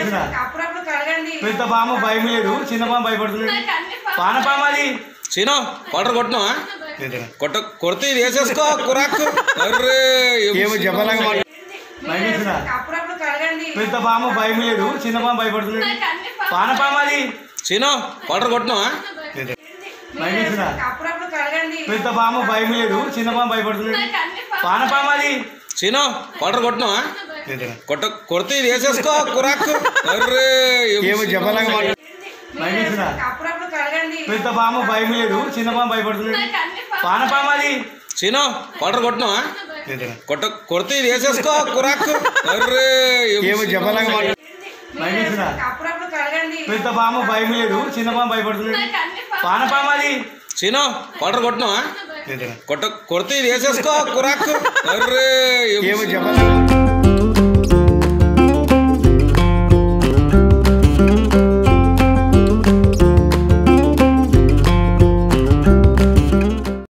భయమేస్తుందా అప్పుడప్పుడు కడగండి పెద్ద పాము భయం లేదు చిన్న పాము భయపడుతుంది నాకు అన్ని పా- పానపాము అది సీను వాటర్ కొట్టను కొట్ట కొడితే ఇది వేసేసుకో కురాకు అర్రే ఏమో చెప్పలాగా మాట భయమేస్తుందా అప్పుడప్పుడు కడగండి పెద్ద పాము భయం లేదు చిన్న పాము భయపడుతుంది నాకు అన్ని పా- పానపాము అది సీను వాటర్ కొట్టను భయమేస్తుందా అప్పుడప్పుడు కడగండి పెద్ద పాము భయం లేదు చిన్న పాము భయపడుతుంది నాకు అన్ని పా- పానపాము అది సీను వాటర్ కొట్టను కొట్ట కొడితే ఇది వేసేసుకో కురాకు అర్రే ఏమో చెప్పలాగా మాట భయమేస్తుందా అప్పుడప్పుడు కడగండి పెద్ద పాము భయం లేదు చిన్న పాము భయపడుతుంది నాకు అన్ని పా- పానపాము అది సీను వాటర్ కొట్టను కొట్ట కొడితే ఇది వేసేసుకో కురాకు అర్రే ఏమో చెప్పలాగా మాట భయమేస్తుందా అప్పుడప్పుడు కడగండి పెద్ద పాము భయం లేదు చిన్న పాము భయపడుతుంది నాకు అన్ని పా- పానపాము అది సీను వాటర్ కొట్టను కొట్ట కొడితే ఇది వేసేసుకో కురాకు అర్రే ఏమో చెప్పలాగా